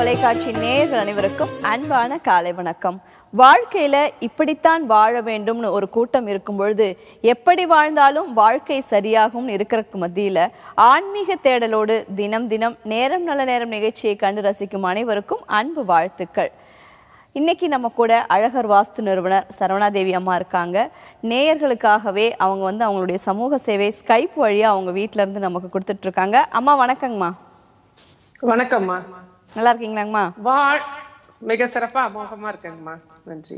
தொலைக்காட்சி நேயர்கள் அனைவருக்கும் அன்பான காலை வணக்கம் வாழ்க்கையில இப்படித்தான் வாழ வேண்டும்னு ஒரு கூட்டம் இருக்கும் பொழுது எப்படி வாழ்ந்தாலும் வாழ்க்கை சரியாகும்னு இருக்கிறதுக்கு மத்தியில ஆன்மீக தேடலோடு தினம் தினம் நேரம் நல்ல நேரம் நிகழ்ச்சியை கண்டு ரசிக்கும் அனைவருக்கும் அன்பு வாழ்த்துக்கள் இன்னைக்கு நம்ம கூட அழகர் வாஸ்து நிறுவனர் சரவணாதேவி அம்மா இருக்காங்க நேயர்களுக்காகவே அவங்க வந்து அவங்களுடைய சமூக சேவை ஸ்கைப் வழியா அவங்க வீட்ல இருந்து நமக்கு கொடுத்துட்டு இருக்காங்க அம்மா வணக்கங்கம்மா வணக்கம்மா நல்லா இருக்கீங்களாங்கம்மா வாழ் மிக சிறப்பா அமோகமா இருக்கேங்கம்மா நன்றி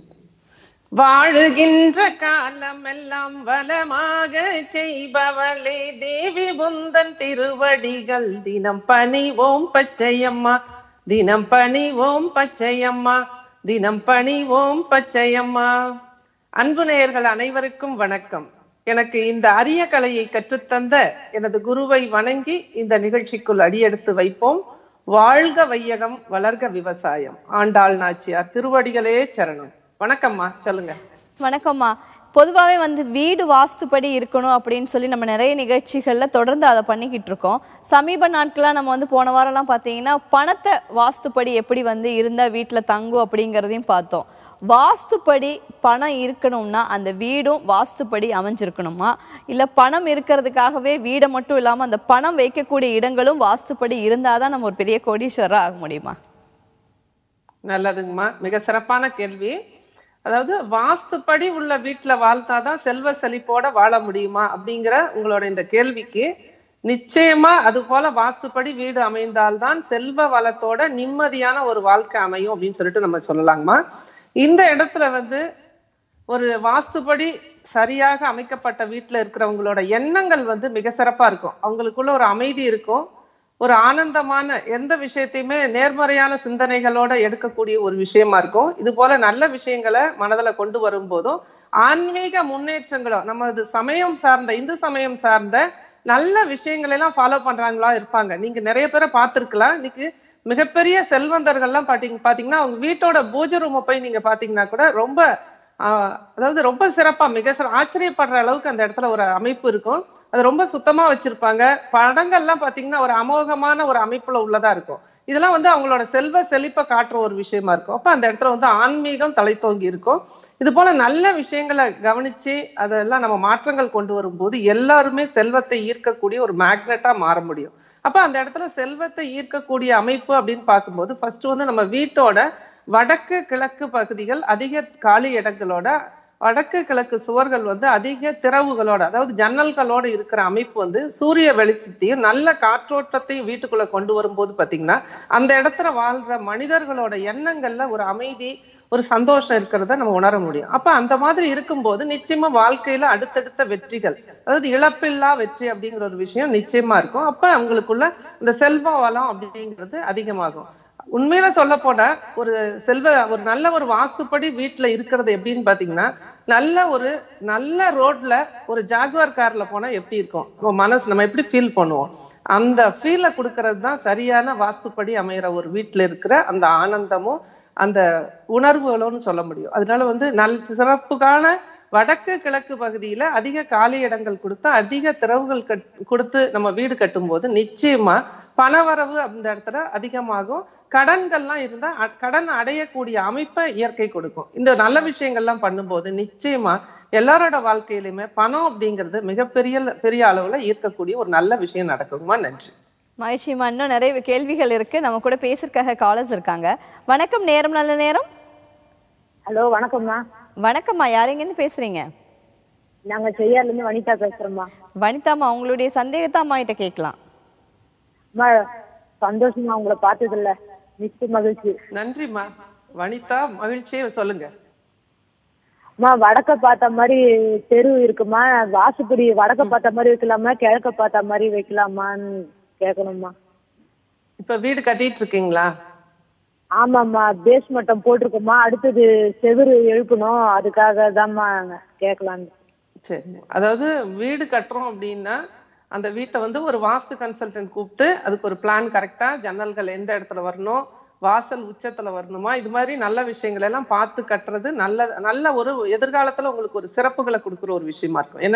வாழுகின்ற காலம் எல்லாம் வளமாக செய்பவளே தேவி புந்தன் திருவடிகள் தினம் பணிவோம் பச்சையம்மா தினம் பணிவோம் பச்சையம்மா தினம் பணிவோம் பச்சையம்மா அன்பு நேயர்கள் அனைவருக்கும் வணக்கம் எனக்கு இந்த அரிய கலையை கற்றுத்தந்த எனது குருவை வணங்கி இந்த நிகழ்ச்சிக்குள் அடியெடுத்து வைப்போம் வாழ்க வையகம் வளர்க விவசாயம் ஆண்டாள் நாச்சியார் திருவடிகளே சரணம் வணக்கம்மா சொல்லுங்க வணக்கம்மா பொதுவாகவே வந்து வீடு வாஸ்துப்படி இருக்கணும் அப்படின்னு சொல்லி நம்ம நிறைய நிகழ்ச்சிகளில் தொடர்ந்து அதை பண்ணிக்கிட்டு இருக்கோம் சமீப நாட்களாக நம்ம வந்து போன வாரம்லாம் பார்த்தீங்கன்னா பணத்தை வாஸ்துப்படி எப்படி வந்து இருந்தால் வீட்டில் தங்கும் அப்படிங்கிறதையும் பார்த்தோம் வாஸ்துப்படி பணம் இருக்கணும்னா அந்த வீடும் வாஸ்துப்படி அமைஞ்சிருக்கணுமா இல்லை பணம் இருக்கிறதுக்காகவே வீடை மட்டும் இல்லாமல் அந்த பணம் வைக்கக்கூடிய இடங்களும் வாஸ்துப்படி இருந்தால் தான் நம்ம ஒரு பெரிய கோடீஸ்வரராக ஆக முடியுமா நல்லதுங்கம்மா மிக சிறப்பான கேள்வி அதாவது வாஸ்துப்படி உள்ள வீட்டுல வாழ்ந்தாதான் செல்வ செழிப்போட வாழ முடியுமா அப்படிங்கிற உங்களோட இந்த கேள்விக்கு நிச்சயமா அது போல வாஸ்துப்படி வீடு அமைந்தால்தான் செல்வ வளத்தோட நிம்மதியான ஒரு வாழ்க்கை அமையும் அப்படின்னு சொல்லிட்டு நம்ம சொல்லலாங்கம்மா இந்த இடத்துல வந்து ஒரு வாஸ்துபடி சரியாக அமைக்கப்பட்ட வீட்டுல இருக்கிறவங்களோட எண்ணங்கள் வந்து மிக சிறப்பா இருக்கும் அவங்களுக்குள்ள ஒரு அமைதி இருக்கும் ஒரு ஆனந்தமான எந்த விஷயத்தையுமே நேர்மறையான சிந்தனைகளோட எடுக்கக்கூடிய ஒரு விஷயமா இருக்கும் இது போல நல்ல விஷயங்களை மனதுல கொண்டு வரும்போதும் ஆன்மீக முன்னேற்றங்களும் நமது சமயம் சார்ந்த இந்து சமயம் சார்ந்த நல்ல விஷயங்களை எல்லாம் ஃபாலோ பண்றாங்களா இருப்பாங்க நீங்க நிறைய பேரை பார்த்திருக்கலாம் இன்னைக்கு மிகப்பெரிய செல்வந்தர்கள்லாம் பாத்தீங்க பாத்தீங்கன்னா அவங்க வீட்டோட பூஜை ரூமை போய் நீங்க பாத்தீங்கன்னா கூட ரொம்ப ஆஹ் அதாவது ரொம்ப சிறப்பா மிக சிற ஆச்சரியப்படுற அளவுக்கு அந்த இடத்துல ஒரு அமைப்பு இருக்கும் அது ரொம்ப சுத்தமா வச்சிருப்பாங்க படங்கள்லாம் பாத்தீங்கன்னா ஒரு அமோகமான ஒரு அமைப்புல உள்ளதா இருக்கும் இதெல்லாம் வந்து அவங்களோட செல்வ செழிப்பை காட்டுற ஒரு விஷயமா இருக்கும் அப்ப அந்த இடத்துல வந்து ஆன்மீகம் தலைத்தோங்கி இருக்கும் இது போல நல்ல விஷயங்களை கவனிச்சு அதெல்லாம் நம்ம மாற்றங்கள் கொண்டு வரும்போது எல்லாருமே செல்வத்தை ஈர்க்கக்கூடிய ஒரு மேக்னெட்டா மாற முடியும் அப்ப அந்த இடத்துல செல்வத்தை ஈர்க்கக்கூடிய அமைப்பு அப்படின்னு பார்க்கும்போது ஃபர்ஸ்ட் வந்து நம்ம வீட்டோட வடக்கு கிழக்கு பகுதிகள் அதிக காலி இடங்களோட வடக்கு கிழக்கு சுவர்கள் வந்து அதிக திறவுகளோட அதாவது ஜன்னல்களோட இருக்கிற அமைப்பு வந்து சூரிய வெளிச்சத்தையும் நல்ல காற்றோட்டத்தையும் வீட்டுக்குள்ள கொண்டு வரும்போது பாத்தீங்கன்னா அந்த இடத்துல வாழ்ற மனிதர்களோட எண்ணங்கள்ல ஒரு அமைதி ஒரு சந்தோஷம் இருக்கிறத நம்ம உணர முடியும் அப்ப அந்த மாதிரி இருக்கும்போது நிச்சயமா வாழ்க்கையில அடுத்தடுத்த வெற்றிகள் அதாவது இழப்பில்லா வெற்றி அப்படிங்கிற ஒரு விஷயம் நிச்சயமா இருக்கும் அப்ப அவங்களுக்குள்ள இந்த செல்வ வளம் அப்படிங்கிறது அதிகமாகும் உண்மையில சொல்ல போனா ஒரு செல்வ ஒரு நல்ல ஒரு வாஸ்துப்படி வீட்டுல இருக்கிறது எப்படின்னு பாத்தீங்கன்னா நல்ல ஒரு நல்ல ரோட்ல ஒரு ஜாகுவார் கார்ல போனா எப்படி இருக்கும் நம்ம மனசு நம்ம எப்படி ஃபீல் பண்ணுவோம் அந்த ஃபீலை கொடுக்கறது தான் சரியான வாஸ்துப்படி அமையிற ஒரு வீட்டுல இருக்கிற அந்த ஆனந்தமும் அந்த உணர்வுகளும்னு சொல்ல முடியும் அதனால வந்து நல் சிறப்புக்கான வடக்கு கிழக்கு பகுதியில அதிக காலி இடங்கள் கொடுத்து அதிக திறவுகள் கட் கொடுத்து நம்ம வீடு கட்டும்போது நிச்சயமா பணவரவு அந்த இடத்துல அதிகமாகும் கடன்கள்லாம் இருந்தா அ- கடன் அடையக்கூடிய அமைப்பை இயற்கை கொடுக்கும் இந்த நல்ல விஷயங்கள்லாம் பண்ணும்போது நிச்சயமா எல்லாரோட வாழ்க்கையிலுமே பணம் அப்படிங்கிறது மிகப்பெரிய பெரிய அளவுல ஈர்க்கக்கூடிய ஒரு நல்ல விஷயம் நடக்குமா நன்றி மகிழ்ச்சிமா இன்னும் நிறைய கேள்விகள் இருக்கு நம்ம கூட பேசுறதுக்காக காலர்ஸ் இருக்காங்க வணக்கம் நேரம் நல்ல நேரம் ஹலோ வணக்கம்மா வணக்கம்மா யாரெங்கேருந்து பேசுறீங்க நாங்க செய்யார்ல இருந்து வனிதா பேசுறோம்மா வனிதாம்மா உங்களுடைய சந்தேகத்தை அம்மா கிட்ட கேட்கலாம் அம்மா சந்தோஷமா உங்களை பார்த்ததில்ல மிக்க மகிழ்ச்சி நன்றிம்மா வனிதா மகிழ்ச்சியை சொல்லுங்க அம்மா வடக்க பார்த்த மாதிரி தெரு இருக்குமா வாசுப்படி வடக்க பார்த்த மாதிரி வைக்கலாமா கிழக்க பார்த்த மாதிரி வைக்கலாமான்னு கேட்கணும்மா இப்ப வீடு கட்டிட்டு இருக்கீங்களா ஆமாம்மா பேஸ் மட்டம் போட்டிருக்கோமா அடுத்தது செவுரு எழுப்பணும் அதுக்காக தான்மா கேட்கலான்னு சரி அதாவது வீடு கட்டுறோம் அப்படின்னா அந்த வீட்டை வந்து ஒரு வாஸ்து கன்சல்டன்ட் கூப்பிட்டு அதுக்கு ஒரு பிளான் கரெக்டா ஜன்னல்கள் எந்த இடத்துல வரணும் வாசல் உச்சத்துல வரணுமா இது மாதிரி நல்ல விஷயங்கள் எல்லாம் பார்த்து கட்டுறது நல்ல நல்ல ஒரு எதிர்காலத்துல உங்களுக்கு ஒரு சிறப்புகளை கொடுக்குற ஒரு விஷயமா இருக்கும் என்னன்னா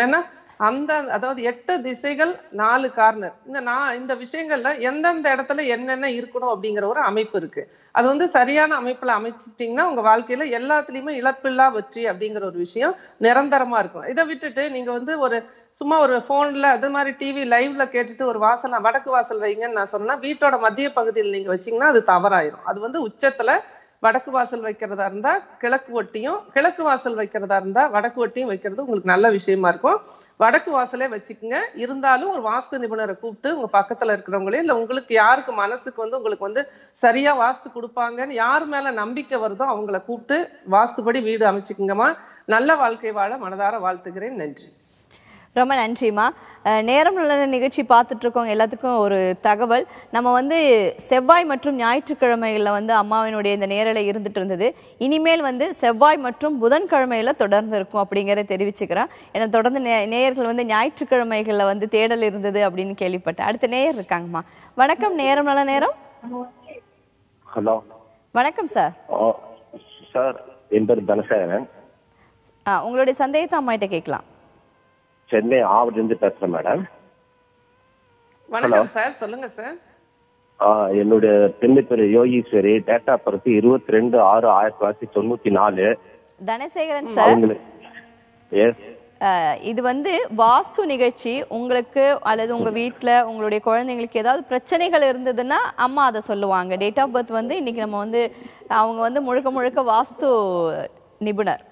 அந்த அதாவது எட்டு திசைகள் நாலு கார்னர் இந்த நான் இந்த விஷயங்கள்ல எந்தெந்த இடத்துல என்னென்ன இருக்கணும் அப்படிங்கிற ஒரு அமைப்பு இருக்கு அது வந்து சரியான அமைப்புல அமைச்சிட்டீங்கன்னா உங்க வாழ்க்கையில எல்லாத்துலயுமே இழப்பில்லா வெற்றி அப்படிங்கிற ஒரு விஷயம் நிரந்தரமா இருக்கும் இதை விட்டுட்டு நீங்க வந்து ஒரு சும்மா ஒரு போன்ல அது மாதிரி டிவி லைவ்ல கேட்டுட்டு ஒரு வாசல் வடக்கு வாசல் வைங்கன்னு நான் சொன்னா வீட்டோட மத்திய பகுதியில் நீங்க வச்சீங்கன்னா அது தவறாயிரும் அது வந்து உச்சத்துல வடக்கு வாசல் வைக்கிறதா இருந்தா கிழக்கு ஒட்டியும் கிழக்கு வாசல் வைக்கிறதா இருந்தா வடக்கு ஒட்டியும் வைக்கிறது உங்களுக்கு நல்ல விஷயமா இருக்கும் வடக்கு வாசலே வச்சுக்கோங்க இருந்தாலும் ஒரு வாஸ்து நிபுணரை கூப்பிட்டு உங்க பக்கத்துல இருக்கிறவங்களே இல்ல உங்களுக்கு யாருக்கு மனசுக்கு வந்து உங்களுக்கு வந்து சரியா வாஸ்து கொடுப்பாங்கன்னு யார் மேல நம்பிக்கை வருதோ அவங்கள கூப்பிட்டு வாஸ்துபடி வீடு அமைச்சுக்குங்கம்மா நல்ல வாழ்க்கை வாழ மனதார வாழ்த்துகிறேன் நன்றி ரொம்ப நன்றிம்மா அஹ் நேரம் நல்ல நிகழ்ச்சி பார்த்துட்டு இருக்கோங்க எல்லாத்துக்கும் ஒரு தகவல் நம்ம வந்து செவ்வாய் மற்றும் ஞாயிற்றுக்கிழமைகளில் வந்து அம்மாவினுடைய இந்த நேரலை இருந்துட்டு இருந்தது இனிமேல் வந்து செவ்வாய் மற்றும் புதன்கிழமையில தொடர்ந்து இருக்கும் அப்படிங்கிறத தெரிவிச்சுக்கிறேன் ஏன்னா தொடர்ந்து நே- நேயர்கள் வந்து ஞாயிற்றுக்கிழமைகளில் வந்து தேடல் இருந்தது அப்படின்னு கேள்விப்பட்டேன் அடுத்த நேயர் இருக்காங்கம்மா வணக்கம் நேரம் நல்ல நேரம் ஹலோ வணக்கம் சார் ஆ, சார் என் பேர் தனசேகரன் ஆ உங்களுடைய சந்தேகத்தை அம்மாகிட்ட கேட்கலாம் சென்னை ஆவடிலிருந்து பேசுறேன் மேடம் வணக்கம் சார் சொல்லுங்க சார் ஆ, என்னுடைய பெண்ணு பேர் யோகீஸ்வரி டேட்டா பர்த் இருபத்தி ரெண்டு ஆறு ஆயிரத்தி தொள்ளாயிரத்தி தொண்ணூத்தி நாலு தனசேகரன் சார் அவங்களுக்கு எஸ் அஹ் இது வந்து வாஸ்து நிகழ்ச்சி உங்களுக்கு அல்லது உங்க வீட்ல உங்களுடைய குழந்தைங்களுக்கு ஏதாவது பிரச்சனைகள் இருந்ததுன்னா அம்மா அதை சொல்லுவாங்க டேட் ஆஃப் பர்த் வந்து இன்னைக்கு நம்ம வந்து அவங்க வந்து முழுக்க முழுக்க வாஸ்து நிபுணர்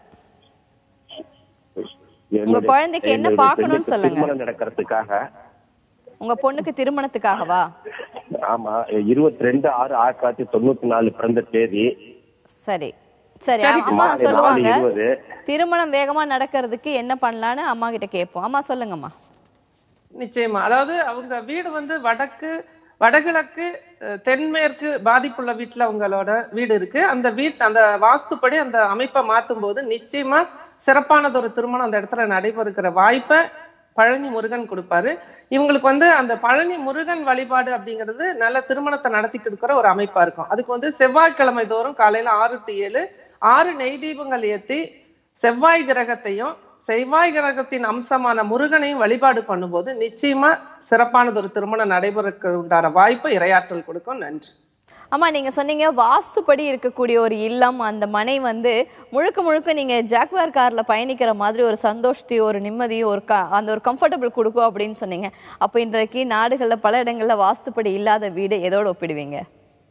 என்னுடைய- குழந்தைக்கு என்ன என்னுடைய பார்க்கணும்னு பெண்ணுக்கு சொல்லுங்க. திருமணம் நடக்கிறதுக்காக உங்க பொண்ணுக்கு திருமணத்துக்காகவா ஆமா இருபத்தி ரெண்டு ஆறு ஆயிரத்தி தொள்ளாயிரத்தி தொண்ணூத்தி நாலு பிறந்த தேதி சரி சரி சரி, அம்மா மாலை சொல்லுவாங்க நாலு இருபது. திருமணம் வேகமா நடக்கிறதுக்கு என்ன பண்ணலான்னு அம்மா கிட்ட கேட்போம் அம்மா சொல்லுங்கம்மா நிச்சயமா அதாவது அவங்க வீடு வந்து வடக்கு வடகிழக்கு அஹ், தென்மேற்கு பாதிப்புள்ள வீட்டுல அவங்களோட வீடு இருக்கு அந்த வீட் அந்த வாஸ்துப்படி அந்த அமைப்பை மாத்தும் போது நிச்சயமா சிறப்பானது ஒரு திருமணம் அந்த இடத்துல நடைபெறுகிற வாய்ப்பை பழனி முருகன் கொடுப்பாரு இவங்களுக்கு வந்து அந்த பழனி முருகன் வழிபாடு அப்படிங்கிறது நல்ல திருமணத்தை நடத்தி கொடுக்கிற ஒரு அமைப்பா இருக்கும் அதுக்கு வந்து செவ்வாய்க்கிழமை தோறும் காலையில ஆறு டு ஏழு ஆறு நெய் தீபங்கள் ஏத்தி செவ்வாய் கிரகத்தையும் செவ்வாய் கிரகத்தின் அம்சமான முருகனையும் வழிபாடு பண்ணும்போது நிச்சயமா சிறப்பானது ஒரு திருமணம் நடைபெறக்கு உண்டான வாய்ப்பை இரையாற்றல் கொடுக்கும் நன்றி அம்மா நீங்க சொன்னீங்க வாஸ்துப்படி இருக்கக்கூடிய ஒரு இல்லம் அந்த மனை வந்து முழுக்க முழுக்க நீங்க ஜாக்வார் கார்ல பயணிக்கிற மாதிரி ஒரு சந்தோஷத்தையும் ஒரு நிம்மதியும் ஒரு க- அந்த ஒரு கம்ஃபர்டபுள் கொடுக்கும் அப்படின்னு சொன்னீங்க அப்போ இன்றைக்கு நாடுகள்ல பல இடங்கள்ல வாஸ்துப்படி இல்லாத வீடு எதோட ஒப்பிடுவீங்க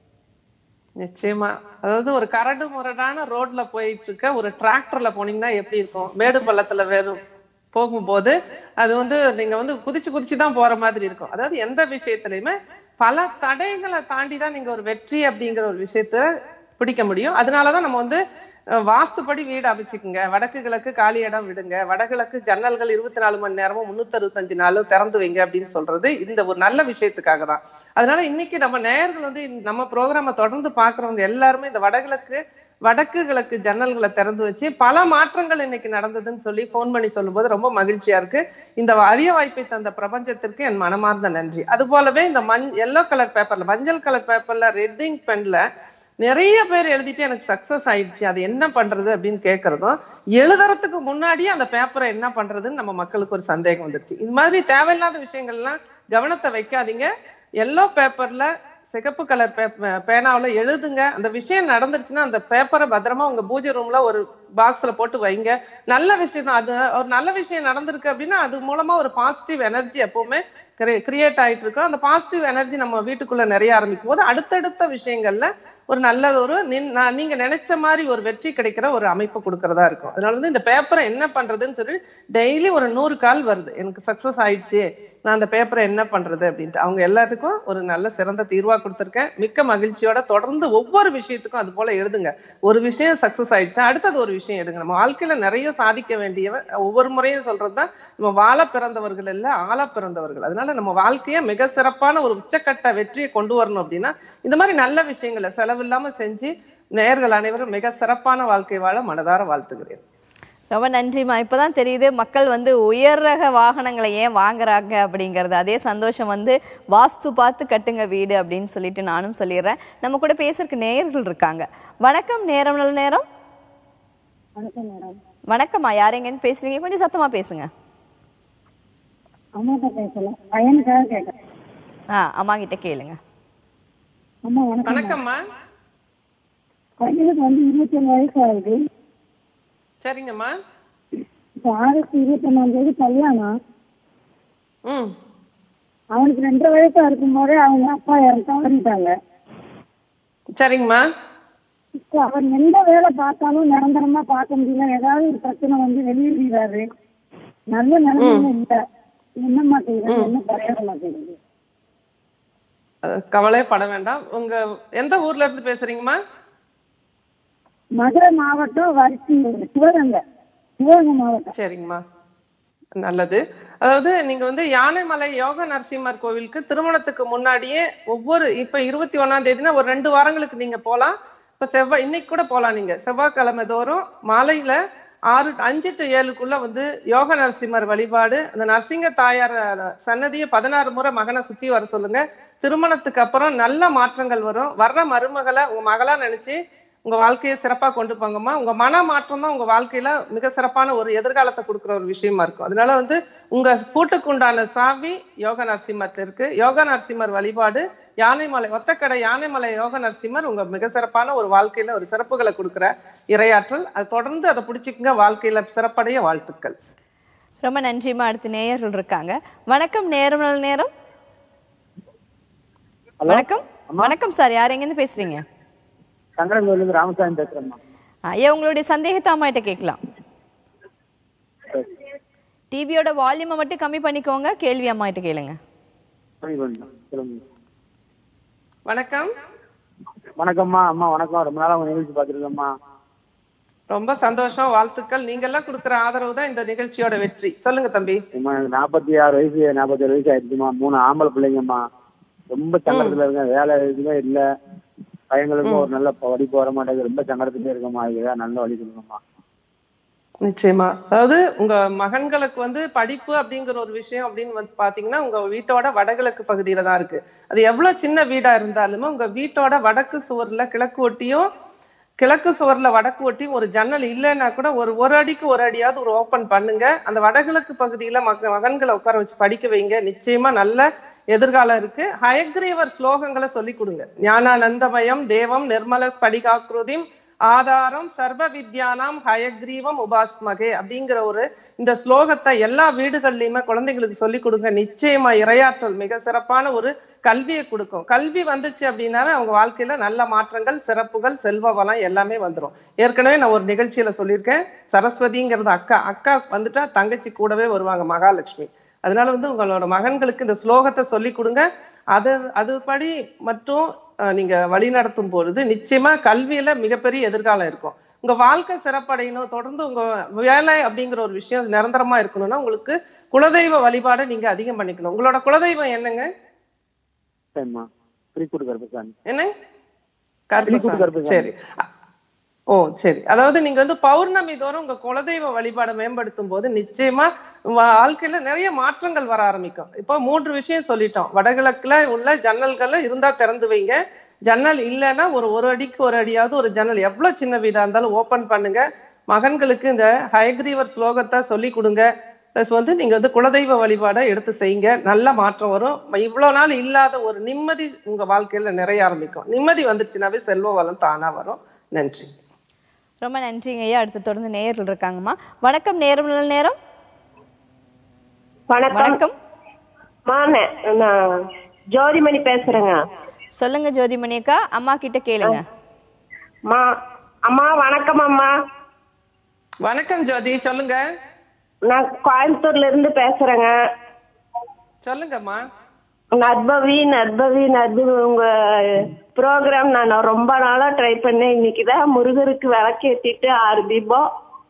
நிச்சயமா அதாவது ஒரு கரடு முரடான ரோட்ல போயிட்டு இருக்க ஒரு டிராக்டர்ல போனீங்கன்னா எப்படி இருக்கும் மேடு பள்ளத்துல வெறும் போகும்போது அது வந்து நீங்க வந்து குதிச்சு குதிச்சு தான் போற மாதிரி இருக்கும் அதாவது எந்த விஷயத்திலயுமே பல தடைகளை தாண்டி தான் நீங்க ஒரு வெற்றி அப்படிங்கிற ஒரு விஷயத்த பிடிக்க முடியும் அதனாலதான் நம்ம வந்து அஹ், வாஸ்துப்படி வீடு அமைச்சுக்குங்க வடக்கு கிழக்கு காலி இடம் விடுங்க வடகிழக்கு ஜன்னல்கள் இருபத்தி நாலு மணி நேரமும் முன்னூத்தி அறுபத்தஞ்சு நாளும் திறந்து வைங்க அப்படின்னு சொல்றது இந்த ஒரு நல்ல விஷயத்துக்காக தான் அதனால இன்னைக்கு நம்ம நேயர்கள் வந்து இந்த- நம்ம ப்ரோக்ராமை தொடர்ந்து பாக்குறவங்க எல்லாருமே இந்த வடகிழக்கு வடக்கு கிழக்கு ஜன்னல்களை திறந்து வச்சு பல மாற்றங்கள் இன்னைக்கு நடந்ததுன்னு சொல்லி ஃபோன் பண்ணி சொல்லும்போது ரொம்ப மகிழ்ச்சியா இருக்கு இந்த அரிய வாய்ப்பை தந்த பிரபஞ்சத்திற்கு என் மனமார்ந்த நன்றி அது போலவே இந்த மஞ் எல்லோ கலர் பேப்பர்ல மஞ்சள் கலர் பேப்பர்ல ரெட்டிங் பென்ல நிறைய பேர் எழுதிட்டு எனக்கு சக்சஸ் ஆயிடுச்சு அது என்ன பண்றது அப்படின்னு கேட்கறதும் எழுதுறதுக்கு முன்னாடியே அந்த பேப்பரை என்ன பண்றதுன்னு நம்ம மக்களுக்கு ஒரு சந்தேகம் வந்துருச்சு இது மாதிரி தேவையில்லாத விஷயங்கள்லாம் கவனத்தை வைக்காதீங்க எல்லோ பேப்பர்ல சிகப்பு கலர் பேனாவில் எழுதுங்க அந்த விஷயம் நடந்துருச்சுன்னா அந்த பேப்பரை பத்திரமா உங்க பூஜை ரூம்ல ஒரு பாக்ஸ்ல போட்டு வைங்க நல்ல விஷயம் தான் அது ஒரு நல்ல விஷயம் நடந்திருக்கு அப்படின்னா அது மூலமா ஒரு பாசிட்டிவ் எனர்ஜி எப்பவுமே கிரியேட் ஆயிட்டு இருக்கும் அந்த பாசிட்டிவ் எனர்ஜி நம்ம வீட்டுக்குள்ள நிறைய ஆரம்பிக்கும் போது அடுத்தடுத்த விஷயங்கள்ல ஒரு நல்ல ஒரு நின்- நான் நீங்க நினைச்ச மாதிரி ஒரு வெற்றி கிடைக்கிற ஒரு அமைப்பு கொடுக்கறதா இருக்கும் அதனால வந்து இந்த பேப்பரை என்ன பண்றதுன்னு சொல்லி டெய்லி ஒரு நூறு கால் வருது எனக்கு சக்சஸ் ஆயிடுச்சு நான் அந்த பேப்பரை என்ன பண்றது அப்படின்ட்டு அவங்க எல்லாத்துக்கும் ஒரு நல்ல சிறந்த தீர்வா கொடுத்துருக்கேன் மிக்க மகிழ்ச்சியோட தொடர்ந்து ஒவ்வொரு விஷயத்துக்கும் அது போல எழுதுங்க ஒரு விஷயம் சக்சஸ் ஆயிடுச்சு அடுத்தது ஒரு விஷயம் எடுங்க நம்ம வாழ்க்கையில நிறைய சாதிக்க வேண்டியவ ஒவ்வொரு முறையும் சொல்றதுதான் நம்ம வாழ பிறந்தவர்கள் இல்ல ஆள பிறந்தவர்கள் அதனால நம்ம வாழ்க்கைய மிக சிறப்பான ஒரு உச்சக்கட்ட வெற்றியை கொண்டு வரணும் அப்படின்னா இந்த மாதிரி நல்ல விஷயங்களை செலவில்லாம செஞ்சு நேயர்கள் அனைவரும் மிக சிறப்பான வாழ்க்கை வாழ மனதார வாழ்த்துகிறேன் ரொம்ப நன்றிம்மா இப்பதான் தெரியுது மக்கள் வந்து உயர் ரக வாகனங்களை ஏன் வாங்குறாங்க அப்படிங்கறது அதே சந்தோஷம் வந்து வாஸ்து பார்த்து கட்டுங்க வீடு அப்படின்னு சொல்லிட்டு நானும் சொல்லிடுறேன் நம்ம கூட பேசுறதுக்கு நேயர்கள் இருக்காங்க வணக்கம் நேரம் நல்ல நேரம் வணக்கம் மேடம் வணக்கம்மா யார் எங்கன்னு பேசுறீங்க கொஞ்சம் சத்தமா பேசுங்க அம்மாட்ட பேசல பையனுக்காக கேட்டேன் ஆ அம்மா கிட்ட கேளுங்க அம்மா வணக்கம் வணக்கம்மா பையனுக்கு வந்து இருபத்தி ஏழு வயசு ஆகுது சரிங்கம்மா இப்போ ஆகஸ்ட் இருபத்தி ஒன்னாம் தேதி கல்யாணம் ம் அவனுக்கு ரெண்டரை வயசா இருக்கும் போதே அவங்க அப்பா இறந்து தவறிட்டாங்க சரிங்கம்மா இப்போ அவர் எந்த வேலை பார்த்தாலும் நிரந்தரமா பார்க்க முடியல ஏதாவது ஒரு பிரச்சனை வந்து வெளியேறாரு நல்ல நிலைமையில இல்ல என்னம்மா செய்யறது என்ன பரையாட மாட்டேங்குது அஹ் கவலைப்பட வேண்டாம் உங்க எந்த ஊர்ல இருந்து பேசுறீங்கம்மா மதுரை மாவட்டம் வரிச்சி சிவகங்கை சிவகங்கை மாவட்டம் சரிங்கம்மா நல்லது அதாவது நீங்க வந்து யானைமலை யோக நரசிம்மர் கோவிலுக்கு திருமணத்துக்கு முன்னாடியே ஒவ்வொரு இப்ப இருபத்தி ஒண்ணாம் தேதினா ஒரு ரெண்டு வாரங்களுக்கு நீங்க போலாம் இப்ப செவ்வாய் இன்னைக்கு கூட போலாம் நீங்க செவ்வாய்க்கிழமை தோறும் மாலையில ஆறு அஞ்சு டு ஏழுக்குள்ள வந்து யோக நரசிம்மர் வழிபாடு அந்த நரசிங்க தாயார் அஹ், சன்னதியை பதினாறு முறை மகனை சுத்தி வர சொல்லுங்க திருமணத்துக்கு அப்புறம் நல்ல மாற்றங்கள் வரும் வர்ற மருமகளை உங்க மகளா நினைச்சு உங்க வாழ்க்கையை சிறப்பா கொண்டு போங்கம்மா உங்க மன மாற்றம் தான் உங்க வாழ்க்கையில மிக சிறப்பான ஒரு எதிர்காலத்தை கொடுக்குற ஒரு விஷயமா இருக்கும் அதனால வந்து உங்க பூட்டுக்கு உண்டான சாவி யோக நரசிம்மர்ட்ட இருக்கு யோக நரசிம்மர் வழிபாடு யானைமலை ஒத்தக்கடை யானைமலை யோக நரசிம்மர் உங்க மிக சிறப்பான ஒரு வாழ்க்கையில ஒரு சிறப்புகளை கொடுக்குற இரையாற்றல் அது தொடர்ந்து அதை பிடிச்சிக்கங்க வாழ்க்கையில சிறப்படைய வாழ்த்துக்கள் ரொம்ப நன்றிம்மா அடுத்து நேயர்கள் இருக்காங்க வணக்கம் நேரம் நல்ல நேரம் வணக்கம் வணக்கம் சார் யார் எங்கேருந்து பேசுறீங்க சங்கரங்கோயிலிருந்து ராமசாமி பேசுறேம்மா ஐயா உங்களுடைய சந்தேகத்தை அம்மா கிட்ட கேட்கலாம் டிவியோட வால்யூமை மட்டும் கம்மி பண்ணிக்கோங்க கேள்வி அம்மா கிட்ட கேளுங்க சரி, கொஞ்சம் சொல்லுங்க வணக்கம் வணக்கம்மா அம்மா வணக்கம் ரொம்ப நாளா உங்க நிகழ்ச்சி பார்த்துருக்கேம்மா ரொம்ப சந்தோஷம் வாழ்த்துக்கள் நீங்க எல்லாம் கொடுக்குற ஆதரவு தான் இந்த நிகழ்ச்சியோட வெற்றி சொல்லுங்க தம்பி அம்மா எனக்கு நாற்பத்தி ஆறு வயசு நாற்பத்தி ஏழு வயசு ஆயிடுச்சுமா மூணு ஆம்பளை பிள்ளைங்கம்மா ரொம்ப சங்கடத்துல இருக்கேன் வேலை எதுவுமே இல்ல பையங்களுக்கும் ஒரு நல்ல படிப்பு வர மாட்டேங்குது ரொம்ப சங்கடத்துல இருக்கேம்மா இதுதான் நல்ல வழி சொல்லுங்கம்மா நிச்சயமா அதாவது உங்க மகன்களுக்கு வந்து படிப்பு அப்படிங்கிற ஒரு விஷயம் அப்படின்னு வந்து பாத்தீங்கன்னா உங்க வீட்டோட வடகிழக்கு பகுதியில தான் இருக்கு அது எவ்வளவு சின்ன வீடா இருந்தாலுமே உங்க வீட்டோட வடக்கு சுவர்ல கிழக்கு ஒட்டியும் கிழக்கு சுவர்ல வடக்கு ஒட்டியும் ஒரு ஜன்னல் இல்லைன்னா கூட ஒரு ஒரு அடிக்கு ஒரு அடியாவது ஒரு ஓபன் பண்ணுங்க அந்த வடகிழக்கு பகுதியில மக மகன்களை உட்கார வச்சு படிக்க வைங்க நிச்சயமா நல்ல எதிர்காலம் இருக்கு ஹயக்ரீவர் ஸ்லோகங்களை சொல்லி கொடுங்க ஞானானந்தமயம் தேவம் நிர்மல ஸ்படிகாக்ருதிம் ஆதாரம் சர்வ வித்யானாம் ஹயக்ரீவம் உபாஸ்மகே அப்படிங்கிற ஒரு இந்த ஸ்லோகத்தை எல்லா வீடுகள்லயுமே குழந்தைங்களுக்கு சொல்லி கொடுங்க நிச்சயமா இரையாற்றல் மிக சிறப்பான ஒரு கல்வியை கொடுக்கும் கல்வி வந்துச்சு அப்படின்னாவே அவங்க வாழ்க்கையில நல்ல மாற்றங்கள் சிறப்புகள் செல்வ வளம் எல்லாமே வந்துரும் ஏற்கனவே நான் ஒரு நிகழ்ச்சியில சொல்லியிருக்கேன் சரஸ்வதிங்கிறது அக்கா அக்கா வந்துட்டா தங்கச்சி கூடவே வருவாங்க மகாலட்சுமி அதனால வந்து உங்களோட மகன்களுக்கு இந்த ஸ்லோகத்தை சொல்லி கொடுங்க அது அதுபடி மட்டும் அஹ், நீங்க வழி நடத்தும் பொழுது நிச்சயமா கல்வியில மிகப்பெரிய எதிர்காலம் இருக்கும் உங்க வாழ்க்கை சிறப்படையணும் தொடர்ந்து உங்க வேலை அப்படிங்கிற ஒரு விஷயம் நிரந்தரமா இருக்கணும்னா உங்களுக்கு குலதெய்வ வழிபாடை நீங்க அதிகம் பண்ணிக்கணும் உங்களோட குலதெய்வம் என்னங்க சரிம்மா திருக்கூட்டு கருப்பசாமி என்ன திருக்கூட்டு கருப்பசாமி கருப்பசாமி. சரி அ- ஓ சரி அதாவது நீங்க வந்து பௌர்ணமி தோறும் உங்க குலதெய்வ வழிபாடை மேம்படுத்தும் போது நிச்சயமா வாழ்க்கையில நிறைய மாற்றங்கள் வர ஆரம்பிக்கும் இப்போ மூன்று விஷயம் சொல்லிட்டோம் வடகிழக்குல உள்ள ஜன்னல்கள்ல இருந்தா திறந்து வைங்க ஜன்னல் இல்லைன்னா ஒரு ஒரு அடிக்கு ஒரு அடியாவது ஒரு ஜன்னல் எவ்வளவு சின்ன வீடா இருந்தாலும் ஓபன் பண்ணுங்க மகன்களுக்கு இந்த ஹயக்ரீவர் ஸ்லோகத்தை சொல்லி கொடுங்க ப்ளஸ் வந்து நீங்க வந்து குலதெய்வ வழிபாடை எடுத்து செய்யுங்க நல்ல மாற்றம் வரும் இவ்வளவு நாள் இல்லாத ஒரு நிம்மதி உங்க வாழ்க்கையில நிறைய ஆரம்பிக்கும் நிம்மதி வந்துருச்சுனாவே செல்வ வளம் தானா வரும் நன்றி ரொம்ப நன்றிங்க ஐயா அடுத்து தொடர்ந்து நேயர்கள் இருக்காங்கம்மா வணக்கம் நேரம் நல்ல நேரம் வணக்கம் வணக்கம் அம்மா, நே- நான் ஜோதிமணி பேசுறேங்க சொல்லுங்க ஜோதிமணி அக்கா அம்மா கிட்ட கேளுங்க அம்மா அம்மா வணக்கம் அம்மா வணக்கம் ஜோதி சொல்லுங்க நான் கோயம்புத்தூர்ல இருந்து பேசுறேங்க சொல்லுங்கம்மா நர்பவி நர்பவி நர்பவி உங்க ப்ரோக்ராம் நான் ரொம்ப நாளா ட்ரை பண்ணேன் இன்னைக்குதான் முருகருக்கு விளக்கேத்திட்டு ஆறு தீபம்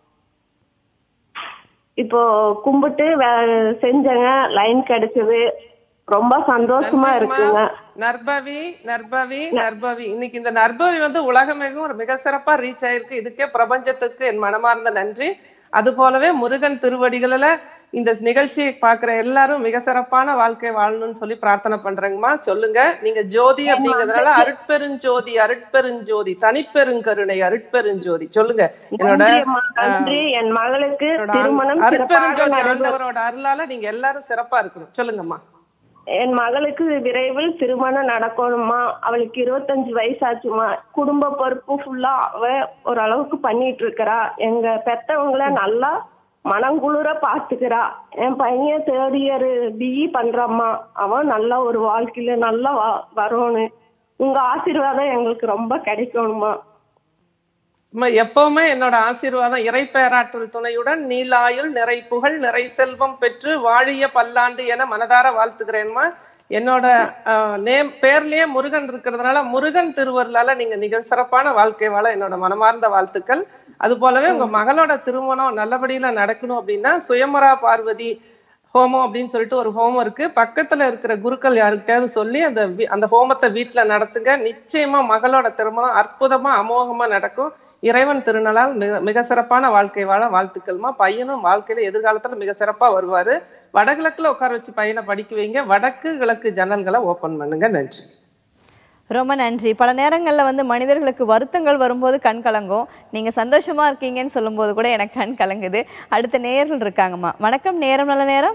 இப்போ கும்பிட்டு வே- செஞ்சேங்க லைன் கிடைச்சது ரொம்ப சந்தோஷமா இருக்குங்க நர்பவி நர்பவி நர்பவி இன்னைக்கு இந்த நர்பவி வந்து உலகமெங்கும் ஒரு மிக சிறப்பா ரீச் ஆயிருக்கு இதுக்கே பிரபஞ்சத்துக்கு என் மனமார்ந்த நன்றி அது போலவே முருகன் திருவடிகளில இந்த நிகழ்ச்சியை பார்க்கிற எல்லாரும் மிக சிறப்பான வாழ்க்கை வாழணும்னு சொல்லி பிரார்த்தனை பண்றேங்கம்மா சொல்லுங்க நீங்க ஜோதி அப்படிங்கறதுனால அருட்பெருஞ்சோதி அருட்பெருஞ்சோதி தனிப்பெருங்கருணை அருட்பெருஞ்சோதி சொல்லுங்க என்னோட நன்றி அம்மா, நன்றி என் மகளுக்கு என்னோட திருமணம் சிறப்பாக அருட்பெருஞ்சோதி நடைபெறும். ஆண்டவரோட அருளால நீங்க எல்லாரும் சிறப்பா இருக்கணும் சொல்லுங்கம்மா என் மகளுக்கு விரைவில் திருமணம் நடக்கணுமா அவளுக்கு இருபத்தஞ்சு வயசாச்சுமா குடும்ப பொறுப்பு ஃபுல்லா அவ ஓரளவுக்கு பண்ணிட்டு இருக்கிறா எங்க பெத்தவங்கள நல்லா மனங்குளிர பாத்துக்கிறா என் பையன் தேர்ட் இயர் பிஇ பண்றாம்மா அவன் நல்லா ஒரு வாழ்க்கையில நல்லா வ- வரணும் உங்க ஆசீர்வாதம் எங்களுக்கு ரொம்ப கிடைக்கணுமா அம்மா, எப்பவுமே என்னோட ஆசீர்வாதம் இறை பேராற்றல் துணையுடன் நீலாயுள் நிறை புகழ் நிறை செல்வம் பெற்று வாழிய பல்லாண்டு என மனதார வாழ்த்துக்கிறேன்மா என்னோட நேம் பேர்லயே முருகன் இருக்கிறதுனால முருகன் திருவருளால நீங்க மிக சிறப்பான வாழ்க்கை வாழ என்னோட மனமார்ந்த வாழ்த்துக்கள் அது போலவே உங்க மகளோட திருமணம் நல்லபடியில நடக்கணும் அப்படின்னா சுயமரா பார்வதி ஹோமம் அப்படின்னு சொல்லிட்டு ஒரு ஹோமம் இருக்கு பக்கத்துல இருக்கிற குருக்கள் யாருக்கிட்டயாவது சொல்லி அந்த வீ- அந்த ஹோமத்தை வீட்டுல நடத்துங்க நிச்சயமா மகளோட திருமணம் அற்புதமா அமோகமா நடக்கும் இறைவன் திருநாளால் மிக மிக சிறப்பான வாழ்க்கை வாழ வாழ்த்துக்கள்மா பையனும் வாழ்க்கையில எதிர்காலத்துல மிக சிறப்பா வருவாரு வடகிழக்குல உட்கார வச்சு பையனை படிக்க வைங்க வடக்கு கிழக்கு ஜன்னல்களை ஓபன் பண்ணுங்க நன்றி ரொம்ப நன்றி பல நேரங்கள்ல வந்து மனிதர்களுக்கு வருத்தங்கள் வரும்போது கண் கலங்கும் நீங்க சந்தோஷமா இருக்கீங்கன்னு சொல்லும்போது கூட எனக்கு கண் கலங்குது அடுத்த நேயர்கள் இருக்காங்கம்மா வணக்கம் நேரம் நல்ல நேரம்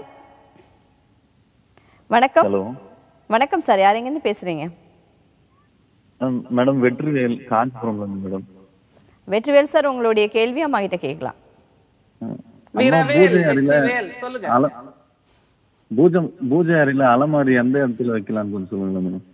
வணக்கம் ஹலோ வணக்கம் சார் யார் எங்கேருந்து பேசுறீங்க மேடம் வெற்றிவேல் காஞ்சிபுரம்ல இருந்து மேடம் வெற்றிவேல் சார் உங்களுடைய கேள்வி அம்மா கிட்ட கேட்கலாம் அம்மா வீரவேல் பூஜை அறையில வெற்றிவேல் சொல்லுங்க அல பூஜை பூஜை அறையில அலமாரி எந்த இடத்துல வைக்கலாம்னு கொஞ்சம் சொல்லுங்க மேடம்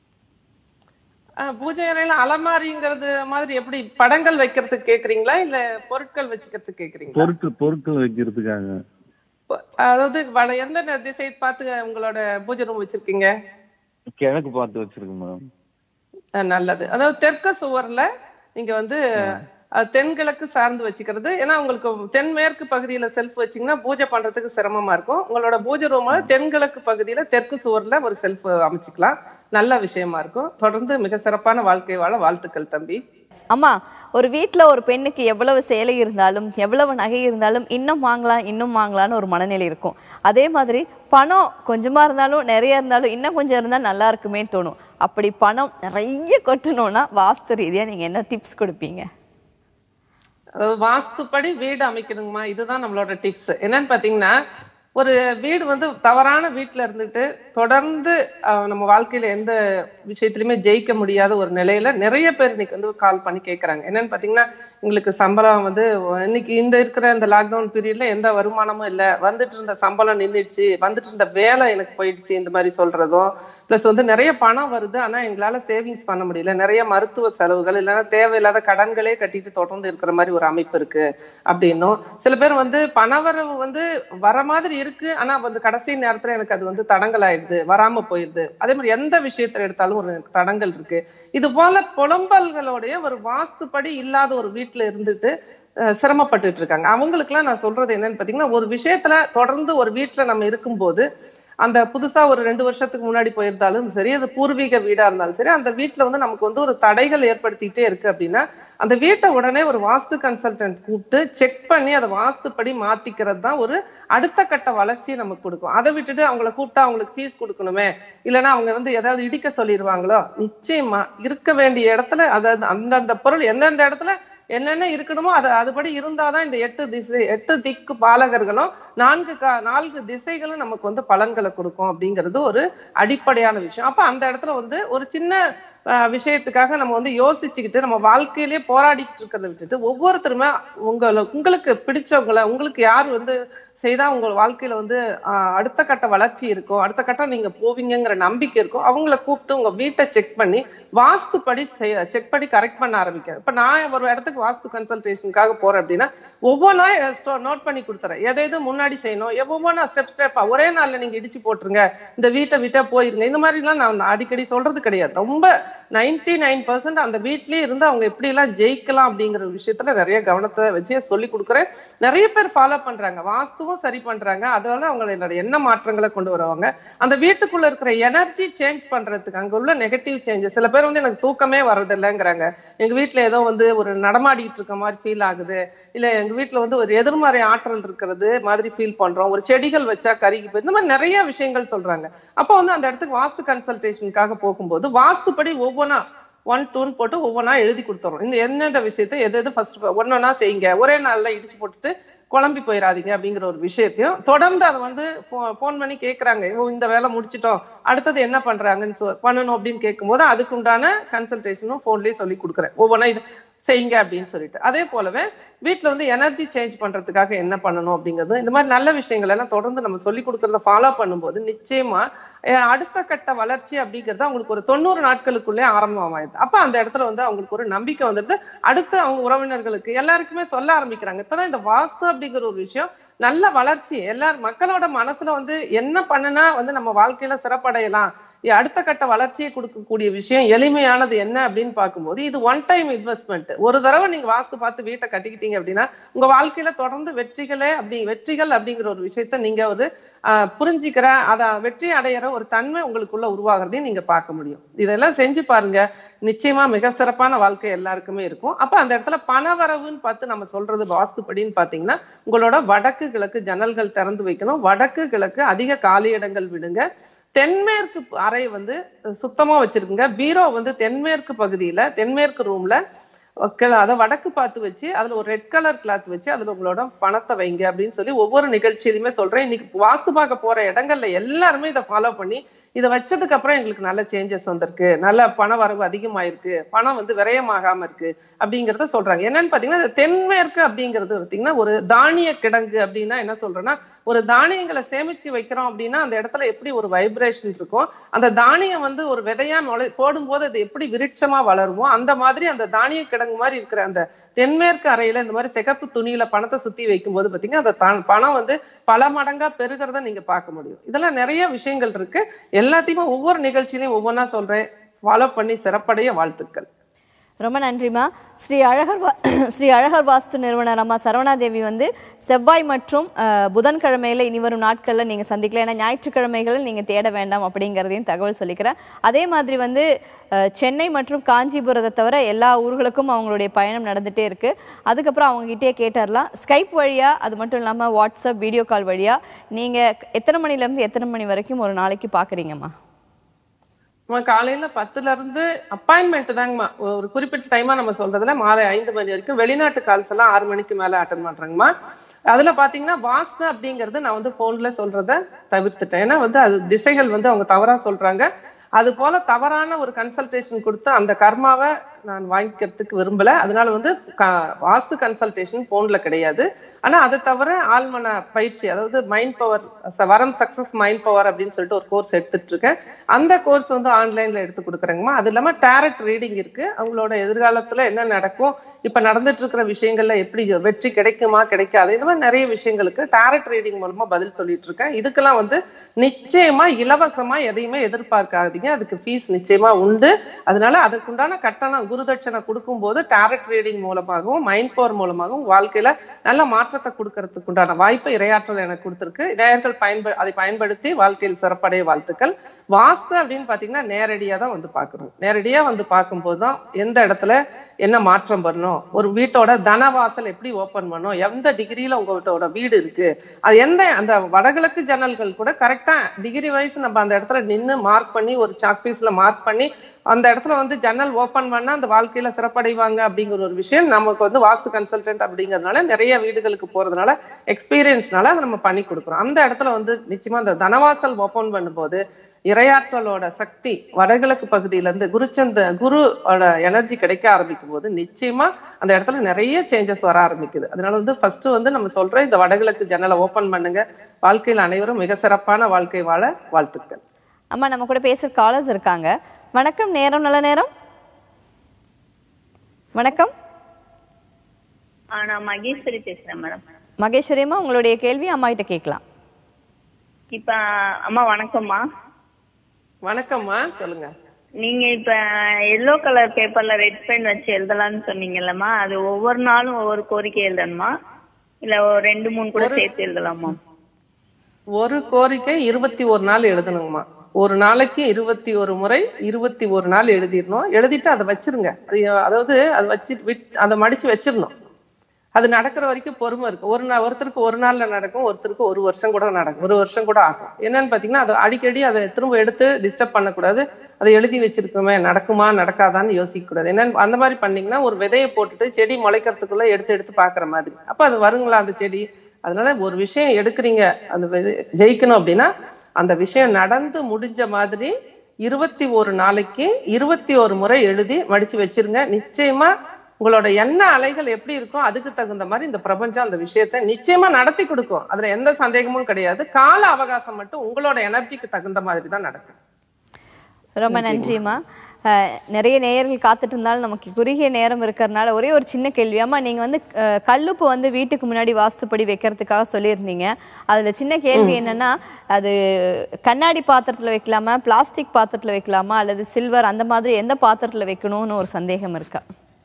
ஆஹ் பூஜை அறையில அலமாரிங்கிறது மாதிரி எப்படி படங்கள் வைக்கிறதுக்கு கேக்குறீங்களா இல்ல பொருட்கள் வச்சுக்கிறதுக்கு கேக்குறீங்களா பொருட்கள் பொருட்கள் வைக்கிறதுக்காக பொ- அதாவது வட- எந்த ந- திசை பார்த்து உங்களோட பூஜை ரூம் வச்சிருக்கீங்க கிழக்கு பார்த்து வச்சிருக்கேன் மேடம் அஹ் நல்லது அதாவது தெற்கு சுவர்ல நீங்க வந்து அஹ், தென்கிழக்கு சார்ந்து வச்சுக்கிறது ஏன்னா உங்களுக்கு தென்மேற்கு பகுதியில செல்ஃப் வச்சீங்கன்னா பூஜை பண்றதுக்கு சிரமமா இருக்கும் உங்களோட பூஜை ரூம்ல தென்கிழக்கு பகுதியில தெற்கு சுவர்ல ஒரு செல்ஃப் அமைச்சுக்கலாம் நல்ல விஷயமா இருக்கும் தொடர்ந்து மிக சிறப்பான வாழ்க்கை வாழ வாழ்த்துக்கள் தம்பி அம்மா ஒரு வீட்ல ஒரு பெண்ணுக்கு எவ்வளவு சேலை இருந்தாலும் எவ்வளவு நகை இருந்தாலும் இன்னும் வாங்கலாம் இன்னும் வாங்கலாம்னு ஒரு மனநிலை இருக்கும் அதே மாதிரி பணம் கொஞ்சமா இருந்தாலும் நிறைய இருந்தாலும் இன்னும் கொஞ்சம் இருந்தா நல்லா இருக்குமே தோணும் அப்படி பணம் நிறைய கொட்டணும்னா வாஸ்து ரீதியா நீங்க என்ன டிப்ஸ் கொடுப்பீங்க அதாவது வாஸ்துப்படி வீடு அமைக்கணுங்கம்மா இதுதான் நம்மளோட டிப்ஸ் என்னன்னு பாத்தீங்கன்னா ஒரு வீடு வந்து தவறான வீட்டுல இருந்துட்டு தொடர்ந்து அஹ், நம்ம வாழ்க்கையில எந்த விஷயத்திலுமே ஜெயிக்க முடியாத ஒரு நிலையில நிறைய பேர் இன்னைக்கு வந்து கால் பண்ணி கேக்குறாங்க என்னன்னு பாத்தீங்கன்னா எங்களுக்கு சம்பளம் வந்து இன்னைக்கு இந்த இருக்கிற இந்த லாக்டவுன் பீரியட்ல எந்த வருமானமும் இல்ல வந்துட்டு இருந்த சம்பளம் நின்றுச்சு வந்துட்டு இருந்த வேலை எனக்கு போயிடுச்சு இந்த மாதிரி சொல்றதும் பிளஸ் வந்து நிறைய பணம் வருது ஆனா எங்களால சேவிங்ஸ் பண்ண முடியல நிறைய மருத்துவ செலவுகள் இல்லைன்னா தேவையில்லாத கடன்களே கட்டிட்டு தொடர்ந்து இருக்கிற மாதிரி ஒரு அமைப்பு இருக்கு அப்படின்னும் சில பேர் வந்து பணவரவு வந்து வர மாதிரி இருக்கு ஆனா வந்து கடைசி நேரத்துல எனக்கு அது வந்து தடங்கள் ஆயிடுது வராம போயிடுது அதே மாதிரி எந்த விஷயத்துல எடுத்தாலும் ஒரு தடங்கள் இருக்கு இது போல புலம்பல்களுடைய ஒரு வாஸ்துப்படி இல்லாத ஒரு வீட்டுல இருந்துட்டு அஹ், சிரமப்பட்டுட்டு இருக்காங்க அவங்களுக்குலாம் நான் சொல்றது என்னன்னு பாத்தீங்கன்னா ஒரு விஷயத்துல தொடர்ந்து ஒரு வீட்டுல நம்ம இருக்கும்போது அந்த புதுசா ஒரு ரெண்டு வருஷத்துக்கு முன்னாடி போயிருந்தாலும் சரி அது பூர்வீக வீடா இருந்தாலும் சரி அந்த வீட்டுல வந்து நமக்கு வந்து ஒரு தடைகள் ஏற்படுத்திட்டே இருக்கு அப்படின்னா அந்த வீட்டை உடனே ஒரு வாஸ்து கன்சல்டன்ட் கூப்பிட்டு செக் பண்ணி அதை வாஸ்துப்படி மாத்திக்கிறது தான் ஒரு அடுத்த கட்ட வளர்ச்சியை நமக்கு கொடுக்கும் அதை விட்டுட்டு அவங்கள கூப்பிட்டா அவங்களுக்கு ஃபீஸ் கொடுக்கணுமே இல்லைன்னா அவங்க வந்து ஏதாவது இடிக்க சொல்லிடுவாங்களோ நிச்சயமா இருக்க வேண்டிய இடத்துல அதாவது அந்தந்த பொருள் எந்தெந்த இடத்துல என்னென்ன இருக்கணுமோ அது அதுபடி இருந்தாதான் இந்த எட்டு திசை எட்டு திக்கு பாலகர்களும் நான்கு கா நான்கு திசைகளும் நமக்கு வந்து பலன்களை கொடுக்கும் அப்படிங்கிறது ஒரு அடிப்படையான விஷயம் அப்ப அந்த இடத்துல வந்து ஒரு சின்ன அஹ், விஷயத்துக்காக நம்ம வந்து யோசிச்சுக்கிட்டு நம்ம வாழ்க்கையிலேயே போராடிக்கிட்டு இருக்கிறத விட்டுட்டு ஒவ்வொருத்தருமே உங்களை உங்களுக்கு பிடிச்சவங்கள உங்களுக்கு யார் வந்து செய்தா உங்க வாழ்க்கையில வந்து ஆஹ், அடுத்த கட்ட வளர்ச்சி இருக்கும் அடுத்த கட்டம் நீங்க போவீங்கங்கிற நம்பிக்கை இருக்கும் அவங்கள கூப்பிட்டு உங்க வீட்டை செக் பண்ணி வாஸ்துப்படி செக் பண்ணி கரெக்ட் பண்ண ஆரம்பிக்க இப்ப நான் ஒரு இடத்துக்கு வாஸ்து கன்சல்டேஷனுக்காக போறேன் அப்படின்னா ஒவ்வொன்றா நோட் பண்ணி கொடுத்துறேன் எதை எது முன்னாடி செய்யணும் ஒவ்வொன்றா ஸ்டெப் ஸ்டெப்பா ஒரே நாள்ல நீங்க இடிச்சு போட்டுருங்க இந்த வீட்டை விட்டா போயிருங்க இந்த மாதிரி எல்லாம் நான் அடிக்கடி சொல்றது கிடையாது ரொம்ப நைன்டி நைன் பர்சன்ட் அந்த வீட்லயே இருந்து அவங்க எப்படி எல்லாம் ஜெயிக்கலாம் அப்படிங்கிற விஷயத்துல நிறைய கவனத்தை வச்சு சொல்லி கொடுக்குறேன் நிறைய பேர் ஃபாலோ பண்றாங்க வாஸ்துவும் சரி பண்றாங்க அதனால அவங்களோட எண்ண மாற்றங்களை கொண்டு வருவாங்க அந்த வீட்டுக்குள்ள இருக்கிற எனர்ஜி சேஞ்ச் பண்றதுக்கு அங்க உள்ள நெகட்டிவ் சேஞ்சஸ் சில பேர் வந்து எனக்கு தூக்கமே வர்றதில்லைங்கிறாங்க எங்க வீட்ல ஏதோ வந்து ஒரு நடமாடிட்டு இருக்க மாதிரி ஃபீல் ஆகுது இல்ல எங்க வீட்ல வந்து ஒரு எதிர்மறை ஆற்றல் இருக்கிறது மாதிரி ஃபீல் பண்றோம் ஒரு செடிகள் வச்சா கருகி போய் இந்த மாதிரி நிறைய விஷயங்கள் சொல்றாங்க அப்போ வந்து அந்த இடத்துக்கு வாஸ்து கன்சல்டேஷனுக்காக போகும்போது வாஸ்துப்படி ஒவ்வொன்றா ஒன் டூன்னு போட்டு ஒவ்வொன்றா எழுதி கொடுத்துறோம் இந்த எந்தெந்த விஷயத்தை எது எது ஃபர்ஸ்ட் ஒன்னொன்னா செய்யுங்க ஒரே நாள்ல இடிச்சு போட்டுட்டு குழம்பி போயிடாதீங்க அப்படிங்கிற ஒரு விஷயத்தையும் தொடர்ந்து அதை வந்து ஃபோன் பண்ணி கேட்குறாங்க ஓ இந்த வேலை முடிச்சிட்டோம் அடுத்தது என்ன பண்றாங்கன்னு சொ பண்ணணும் அப்படின்னு கேட்கும்போது அதுக்கு உண்டான கன்சல்டேஷனும் ஃபோன்லேயே சொல்லி கொடுக்குறேன் ஒவ்வொன்றா இது செய்யுங்க அப்படின்னு சொல்லிட்டு அதே போலவே வீட்ல வந்து எனர்ஜி சேஞ்ச் பண்றதுக்காக என்ன பண்ணணும் அப்படிங்கிறது இந்த மாதிரி நல்ல விஷயங்கள் எல்லாம் தொடர்ந்து நம்ம சொல்லி கொடுக்கறத ஃபாலோ பண்ணும்போது நிச்சயமா அஹ், அடுத்த கட்ட வளர்ச்சி அப்படிங்கிறது அவங்களுக்கு ஒரு தொண்ணூறு நாட்களுக்குள்ளே ஆரம்பமாயிருது அப்ப அந்த இடத்துல வந்து அவங்களுக்கு ஒரு நம்பிக்கை வந்துடுது அடுத்து அவங்க உறவினர்களுக்கு எல்லாருக்குமே சொல்ல ஆரம்பிக்கிறாங்க இப்பதான் இந்த வாஸ்து அப்படிங்கிற ஒரு விஷயம் நல்ல வளர்ச்சி எல்லார் மக்களோட மனசுல வந்து என்ன பண்ணுனா வந்து நம்ம வாழ்க்கையில சிறப்படையலாம் இ- அடுத்த கட்ட வளர்ச்சியை கொடுக்கக்கூடிய விஷயம் எளிமையானது என்ன அப்படின்னு பார்க்கும்போது இது ஒன் டைம் இன்வெஸ்ட்மெண்ட் ஒரு தடவை நீங்க வாஸ்து பார்த்து வீட்டை கட்டிக்கிட்டீங்க அப்படின்னா உங்க வாழ்க்கையில தொடர்ந்து வெற்றிகளே அப்படி வெற்றிகள் அப்படிங்கிற ஒரு விஷயத்த நீங்க ஒரு ஆஹ், புரிஞ்சுக்கிற அத வெற்றி அடையிற ஒரு தன்மை உங்களுக்குள்ள உருவாகிறதையும் நீங்க பார்க்க முடியும் இதெல்லாம் செஞ்சு பாருங்க நிச்சயமா மிக சிறப்பான வாழ்க்கை எல்லாருக்குமே இருக்கும் அப்ப அந்த இடத்துல பணவரவுன்னு பார்த்து நம்ம சொல்றது வாஸ்துப்படின்னு பாத்தீங்கன்னா உங்களோட வடக்கு கிழக்கு ஜன்னல்கள் திறந்து வைக்கணும் வடக்கு கிழக்கு அதிக காலி இடங்கள் விடுங்க தென்மேற்கு அறை வந்து சுத்தமா வச்சிருக்குங்க பீரோ வந்து தென்மேற்கு பகுதியில தென்மேற்கு ரூம்ல அதை வடக்கு பார்த்து வச்சு அதுல ஒரு ரெட் கலர் கிளாத் வச்சு அதுல உங்களோட பணத்தை வைங்க அப்படின்னு சொல்லி ஒவ்வொரு நிகழ்ச்சியிலுமே சொல்றேன் இன்னைக்கு வாஸ்து பார்க்க போற இடங்கள்ல எல்லாருமே இதை ஃபாலோ பண்ணி இதை வச்சதுக்கு அப்புறம் எங்களுக்கு நல்ல சேஞ்சஸ் வந்திருக்கு நல்ல பண வரவு அதிகமாயிருக்கு பணம் வந்து விரயமாகாம இருக்கு அப்படிங்கறத சொல்றாங்க என்னன்னு பாத்தீங்கன்னா இந்த தென்மேற்கு அப்படிங்கிறது பாத்தீங்கன்னா ஒரு தானிய கிடங்கு அப்படின்னா என்ன சொல்றேன்னா ஒரு தானியங்களை சேமிச்சு வைக்கிறோம் அப்படின்னா அந்த இடத்துல எப்படி ஒரு வைப்ரேஷன் இருக்கும் அந்த தானியம் வந்து ஒரு விதையா நுழை போடும்போது அது எப்படி விருட்சமா வளருமோ அந்த மாதிரி அந்த தானிய கிடங்கு மாதிரி இருக்கிற அந்த தென்மேற்கு அறையில இந்த மாதிரி சிகப்பு துணியில பணத்தை சுத்தி வைக்கும்போது பாத்தீங்கன்னா அந்த த- பணம் வந்து பல மடங்கா பெருகிறத நீங்க பார்க்க முடியும் இதெல்லாம் நிறைய விஷயங்கள் இருக்கு எல்லாத்தையுமே ஒவ்வொரு நிகழ்ச்சியிலையும் ஒவ்வொன்றா சொல்றேன் ஃபாலோ பண்ணி சிறப்படைய வாழ்த்துக்கள் ரொம்ப நன்றிம்மா ஸ்ரீ அழகர் வா ஸ்ரீ அழகர் வாஸ்து நிறுவனர் அம்மா சரவணாதேவி வந்து செவ்வாய் மற்றும் அஹ், புதன்கிழமையில இனி வரும் நாட்கள்ல நீங்க சந்திக்கலாம் ஏன்னா ஞாயிற்றுக்கிழமைகளில் நீங்க தேட வேண்டாம் அப்படிங்கிறதையும் தகவல் சொல்லிக்கிறேன் அதே மாதிரி வந்து அஹ், சென்னை மற்றும் காஞ்சிபுரத்தை தவிர எல்லா ஊர்களுக்கும் அவங்களுடைய பயணம் நடந்துட்டே இருக்கு அதுக்கப்புறம் அவங்க கிட்டே கேட்டறலாம் ஸ்கைப் வழியா அது மட்டும் இல்லாம வாட்ஸ்அப் வீடியோ கால் வழியா நீங்க எத்தனை மணில இருந்து எத்தனை மணி வரைக்கும் ஒரு நாளைக்கு பாக்குறீங்கம்மா அம்மா காலையில பத்துல இருந்து அப்பாயின்மெண்ட் தாங்கம்மா ஒரு குறிப்பிட்ட டைமா நம்ம சொல்றதுல மாலை ஐந்து மணி வரைக்கும் வெளிநாட்டு கால்ஸ் எல்லாம் ஆறு மணிக்கு மேல அட்டன் பண்றேங்கம்மா அதுல பாத்தீங்கன்னா வாஸ்து அப்படிங்கறது நான் வந்து போன்ல சொல்றத தவிர்த்துட்டேன் ஏன்னா வந்து அது திசைகள் வந்து அவங்க தவறா சொல்றாங்க அது போல தவறான ஒரு கன்சல்டேஷன் கொடுத்து அந்த கர்மாவை நான் வாங்கிக்கிறதுக்கு விரும்பல அதனால வந்து க- வாஸ்து கன்சல்டேஷன் போன்ல கிடையாது ஆனா அதை தவிர ஆழ்மன பயிற்சி அதாவது மைண்ட் பவர் வரம் சக்சஸ் மைண்ட் பவர் அப்படின்னு சொல்லிட்டு ஒரு கோர்ஸ் எடுத்துட்டு இருக்கேன் அந்த கோர்ஸ் வந்து ஆன்லைன்ல எடுத்து கொடுக்குறேங்கம்மா அது இல்லாம டேரட் ரீடிங் இருக்கு அவங்களோட எதிர்காலத்துல என்ன நடக்கும் இப்ப நடந்துட்டு இருக்கிற விஷயங்கள்ல எப்படி வெற்றி கிடைக்குமா கிடைக்காது இந்த மாதிரி நிறைய விஷயங்களுக்கு டேரட் ரீடிங் மூலமா பதில் சொல்லிட்டு இருக்கேன் இதுக்கெல்லாம் வந்து நிச்சயமா இலவசமா எதையுமே எதிர்பார்க்காதீங்க அதுக்கு ஃபீஸ் நிச்சயமா உண்டு அதனால அதுக்குண்டான கட்டணம் குருதட்சணை கொடுக்கும்போது டேரட் ரீடிங் மூலமாகவும் மைண்ட் பவர் மூலமாகவும் வாழ்க்கையில நல்ல மாற்றத்தை கொடுக்கறதுக்கு உண்டான வாய்ப்பை இரையாற்றல் எனக்கு கொடுத்திருக்கு நேயர்கள் பயன்ப அதை பயன்படுத்தி வாழ்க்கையில் சிறப்படைய வாழ்த்துக்கள் வாஸ்து அப்படின்னு பாத்தீங்கன்னா நேரடியா தான் வந்து பார்க்கணும் நேரடியா வந்து பார்க்கும்போது தான் எந்த இடத்துல என்ன மாற்றம் வரணும் ஒரு வீட்டோட தனவாசல் எப்படி ஓபன் பண்ணணும் எந்த டிகிரியில உங்க வீட்டோட வீடு இருக்கு அது எந்த அந்த வடகிழக்கு ஜன்னல்கள் கூட கரெக்டா டிகிரி வைஸ் நம்ம அந்த இடத்துல நின்னு மார்க் பண்ணி ஒரு சாக் பீஸ்ல மார்க் பண்ணி அந்த இடத்துல வந்து ஜன்னல் ஓபன் பண்ணா அந்த வாழ்க்கையில சிறப்படைவாங்க அப்படிங்கிற ஒரு விஷயம் நமக்கு வந்து வாஸ்து கன்சல்டன்ட் அப்படிங்கறதுனால நிறைய வீடுகளுக்கு போறதுனால எக்ஸ்பீரியன்ஸ்னால அதை நம்ம பண்ணி கொடுக்குறோம் அந்த இடத்துல வந்து நிச்சயமா அந்த தனவாசல் ஓபன் பண்ணும்போது இரையாற்றலோட சக்தி வடகிழக்கு பகுதியில இருந்து குருச்சந்த குருவோட எனர்ஜி கிடைக்க ஆரம்பிக்கும் போது நிச்சயமா அந்த இடத்துல நிறைய சேஞ்சஸ் வர ஆரம்பிக்குது அதனால வந்து ஃபர்ஸ்ட் வந்து நம்ம சொல்றோம் இந்த வடகிழக்கு ஜன்னலை ஓபன் பண்ணுங்க வாழ்க்கையில் அனைவரும் மிக சிறப்பான வாழ்க்கை வாழ வாழ்த்துக்கள் அம்மா நம்ம கூட பேசுற காலர்ஸ் இருக்காங்க வணக்கம் நேரம் நல்ல நேரம் வணக்கம் ஆ, நான் மகேஸ்வரி பேசுறேன் மேடம் மகேஸ்வரி அம்மா உங்களுடைய கேள்வி அம்மா கிட்ட கேட்கலாம் இப்ப அம்மா வணக்கம்மா வணக்கம்மா சொல்லுங்க நீங்க இப்ப எல்லோ கலர் பேப்பர்ல ரெட் பென் வச்சு எழுதலாம்னு சொன்னீங்கல்லம்மா அது ஒவ்வொரு நாளும் ஒவ்வொரு கோரிக்கை எழுதணுமா இல்ல ஒரு ரெண்டு மூணு கூட சேர்த்து எழுதலாமா ஒரு கோரிக்கை இருபத்தி ஒரு நாள் எழுதணுங்கம்மா ஒரு நாளைக்கு இருபத்தி ஒரு முறை இருபத்தி ஒரு நாள் எழுதிடணும் எழுதிட்டு அதை வச்சிருங்க அது அதாவது அது வச்சு விட் அதை மடிச்சு வச்சிடணும் அது நடக்கிற வரைக்கும் பொறுமை இருக்கு ஒரு நாள் ஒருத்தருக்கு ஒரு நாள்ல நடக்கும் ஒருத்தருக்கு ஒரு வருஷம் கூட நடக்கும் ஒரு வருஷம் கூட ஆகும் என்னன்னு பாத்தீங்கன்னா அது அடிக்கடி அதை திரும்ப எடுத்து டிஸ்டர்ப் பண்ணக்கூடாது அதை எழுதி வச்சிருக்கோமே நடக்குமா நடக்காதான்னு யோசிக்க கூடாது என்னன்னு அந்த மாதிரி பண்ணீங்கன்னா ஒரு விதையை போட்டுட்டு செடி முளைக்கிறதுக்குள்ள எடுத்து எடுத்து பாக்குற மாதிரி அப்ப அது வருங்களா அந்த செடி அதனால ஒரு விஷயம் எடுக்கிறீங்க அந்த வெ- ஜெயிக்கணும் அப்படின்னா அந்த விஷயம் நடந்து முடிஞ்ச மாதிரி இருபத்தி ஒரு நாளைக்கு இருபத்தி ஒரு முறை எழுதி மடிச்சு வச்சிருங்க நிச்சயமா உங்களோட எண்ண அலைகள் எப்படி இருக்கோ அதுக்கு தகுந்த மாதிரி இந்த பிரபஞ்சம் அந்த விஷயத்தை நிச்சயமா நடத்தி கொடுக்கும் அதுல எந்த சந்தேகமும் கிடையாது கால அவகாசம் மட்டும் உங்களோட எனர்ஜிக்கு தகுந்த மாதிரி தான் நடக்கும் ரொம்ப நன்றிம்மா அஹ், நிறைய நேயர்கள் காத்துட்டு இருந்தாலும் நமக்கு குறுகிய நேரம் இருக்கிறதுனால ஒரே ஒரு சின்ன கேள்வி அம்மா நீங்க வந்து அஹ், கல்லுப்பு வந்து வீட்டுக்கு முன்னாடி வாஸ்துப்படி வைக்கிறதுக்காக சொல்லியிருந்தீங்க அதுல சின்ன கேள்வி என்னன்னா அது கண்ணாடி பாத்திரத்துல வைக்கலாமா பிளாஸ்டிக் பாத்திரத்துல வைக்கலாமா அல்லது சில்வர் அந்த மாதிரி எந்த பாத்திரத்துல வைக்கணும்னு ஒரு சந்தேகம் இருக்கா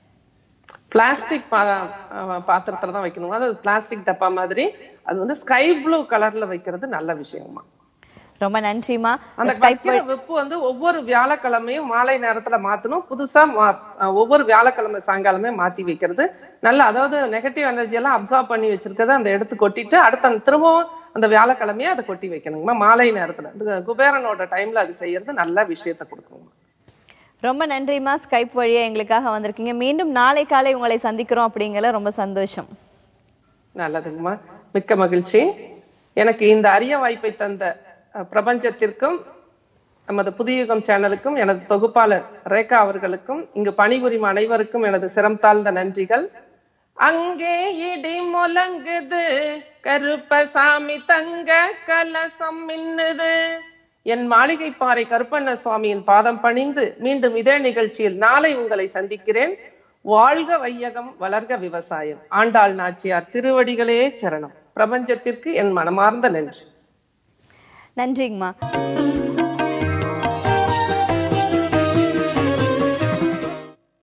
பிளாஸ்டிக் பாத்திரத்துல தான் வைக்கணும் அதாவது பிளாஸ்டிக் டப்பா மாதிரி அது வந்து ஸ்கை ப்ளூ கலர்ல வைக்கிறது நல்ல விஷயமா ரொம்ப நன்றிம்மா அந்த வைக்கிற வெப்பு வந்து ஒவ்வொரு வியாழக்கிழமையும் மாலை நேரத்துல மாத்தணும் புதுசா மா- அஹ் ஒவ்வொரு வியாழக்கிழமை சாயங்காலமே மாத்தி வைக்கிறது நல்ல அதாவது நெகட்டிவ் எனர்ஜி எல்லாம் அப்சர்வ் பண்ணி வச்சிருக்கதை அந்த எடுத்து கொட்டிட்டு அடுத்த அந்த திரும்பவும் அந்த வியாழக்கிழமையே அதை கொட்டி வைக்கணுங்கம்மா மாலை நேரத்துல இந்த குபேரனோட டைம்ல அது செய்யறது நல்ல விஷயத்தை கொடுக்கும் ரொம்ப நன்றிம்மா ஸ்கைப் வழியா எங்களுக்காக வந்திருக்கீங்க மீண்டும் நாளை காலை உங்களை சந்திக்கிறோம் அப்படிங்கல ரொம்ப சந்தோஷம் நல்லதுங்கம்மா மிக்க மகிழ்ச்சி எனக்கு இந்த அரிய வாய்ப்பை தந்த அஹ், பிரபஞ்சத்திற்கும் நமது புதியுகம் சேனலுக்கும் எனது தொகுப்பாளர் ரேகா அவர்களுக்கும் இங்கு பணிபுரியும் அனைவருக்கும் எனது சிரம் தாழ்ந்த நன்றிகள் அங்கே இடி முழங்குது கருப்பசாமி தங்க கலசம் மின்னுது என் மாளிகை பாறை கருப்பண்ண சுவாமியின் பாதம் பணிந்து மீண்டும் இதே நிகழ்ச்சியில் நாளை உங்களை சந்திக்கிறேன் வாழ்க வையகம் வளர்க விவசாயம் ஆண்டாள் நாச்சியார் திருவடிகளே சரணம் பிரபஞ்சத்திற்கு என் மனமார்ந்த நன்றி நன்றிங்கம்மா